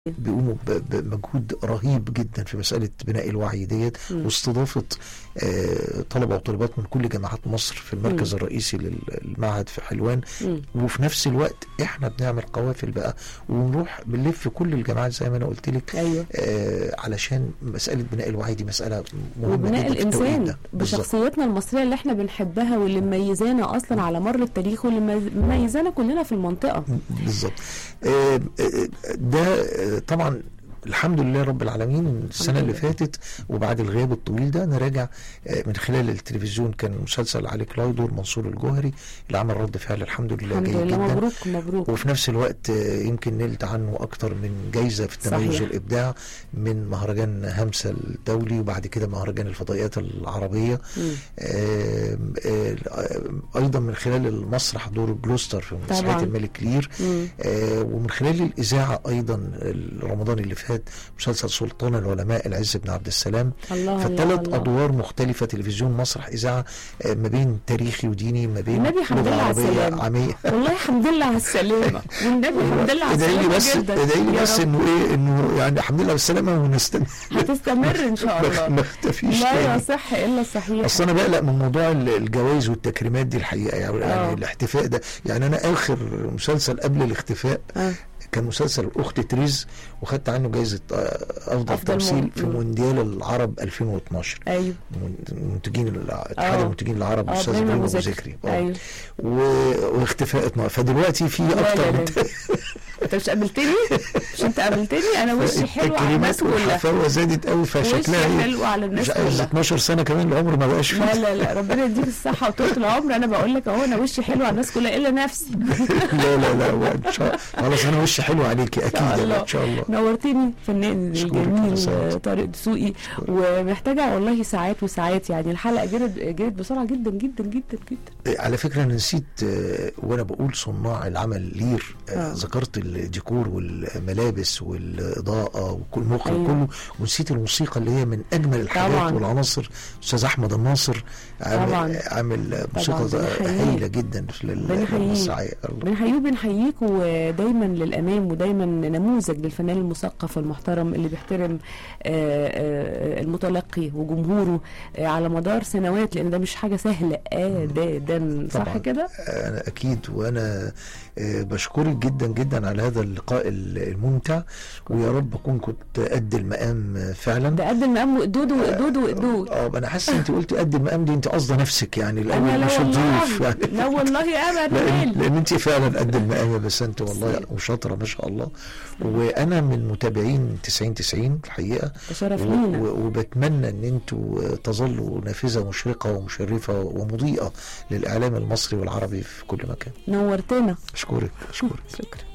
بيقوموا ب- بمجهود رهيب جدا في مسألة بناء الوعي ديت مم. واستضافة آه، طلبة وطالبات من كل جامعات مصر في المركز مم. الرئيسي للمعهد في حلوان مم. وفي نفس الوقت احنا بنعمل قوافل بقى ونروح بنلف في كل الجامعات زي ما انا قلت لك ايوه آه، علشان مسألة بناء الوعي دي مسألة مهمة وبناء جدا في التوقيت الانسان ده. بالظبط. بشخصيتنا المصريه اللي احنا بنحبها واللي مميزانا اصلا على مر التاريخ واللي مميز- مميزانا كلنا في المنطقه بالظبط آه، آه، ده آه، طبعا الحمد لله رب العالمين السنة اللي لله. فاتت وبعد الغياب الطويل ده نراجع آه، من خلال التلفزيون كان مسلسل علي كلاودو منصور الجوهري اللي عمل رد فعل الحمد لله الحمد جيد لله جدا مبروك مبروك وفي نفس الوقت آه، يمكن نلت عنه اكتر من جايزه في التميز صحيح. والابداع من مهرجان همسه الدولي وبعد كده مهرجان الفضائيات العربيه مم. آم، آه، ايضا من خلال المسرح دور جلوستر في مسرحيه طبعاً. الملك لير مم. آه، ومن خلال الإذاعة أيضا رمضان اللي فات مسلسل سلطان العلماء العز بن عبد السلام الله الله فثلاث الله. أدوار مختلفة تلفزيون مسرح إذاعة آه، ما بين تاريخي وديني ما بين النبي حمد لغة لله على عربية السلامة. عامية والله الحمد لله على السلامه والنبي الحمد لله على ادعي لي السلامه بس جدا ادعي لي يا بس رب. انه ايه انه يعني الحمد لله بالسلامه ونستنى هتستمر ان شاء ما الله اختفيش لا تاني يصح الا الصحيح اصل انا بقلق من موضوع ال- الجوائز والتكريمات دي الحقيقه يعني, آه. يعني الاحتفاء ده يعني انا اخر مسلسل قبل الاختفاء آه. كان مسلسل الاخت تريز وخدت عنه جائزه آه، افضل, أفضل تمثيل مم. في مم. مونديال العرب 2012 ايوه من- منتجين الع- اتحاد آه. المنتجين العرب اه الاستاذ ابراهيم ابراهيم ابو ابو ذكري ذكري آه. ايوه و- واختفاء اتنا- فدلوقتي في لا اكتر لا من لا. انت مش قابلتني مش انت قابلتني انا وشي حلو على الناس التكريمات كلها والحفاوه زادت قوي وشي فشكلها ايه حلو على الناس مش عايز كلها 12 سنه كمان العمر ما بقاش لا فيه لا لا ربنا يديك الصحة وطولة العمر أنا بقول لك أهو أنا وشي حلو على الناس كلها إلا نفسي لا لا لا هو ان شاء خلاص انا وشي حلو عليكي اكيد شاء يعني الله. ان شاء الله نورتني فنان أشكرك الجميل يا سعادة. طارق دسوقي ومحتاجة والله ساعات وساعات يعني الحلقة جرت جرت بسرعة جدا جدا جدا جدا على فكره انا نسيت آه، وانا بقول صناع العمل لير آه، آه. ذكرت الديكور والملابس والاضاءه وكل مخرج أيوة. كله ونسيت الموسيقى اللي هي من اجمل الحاجات طبعاً. والعناصر استاذ احمد الناصر عامل طبعاً. عامل موسيقى بنحييه. هايله جدا بنحييه. للمسرحيه بنحييه وبنحييك ودايما للامام ودايما نموذج للفنان المثقف المحترم اللي بيحترم آه، آه، المتلقي وجمهوره آه، على مدار سنوات لان ده مش حاجه سهله ابدا صح طبعاً. كده؟ انا اكيد وانا آه، بشكرك جدا جدا على هذا اللقاء الممتع ويا رب اكون كنت قد المقام آه، فعلا ده قد المقام وقدود وقدود وقدود اه انا حاسس انت قلت قد المقام دي انت قصده نفسك يعني انا الاول لا مش الضيوف والله يعني لا والله ابدا لان مال. لان انت فعلا قد المقام بس انت والله وشاطره ما شاء الله وانا من متابعين 90 90 الحقيقه ده شرف و- لينا و- وبتمنى ان انتوا تظلوا نافذه مشرقه ومشرفه ومضيئه للاعلام المصري والعربي في كل مكان نورتنا اشكرك اشكرك شكرا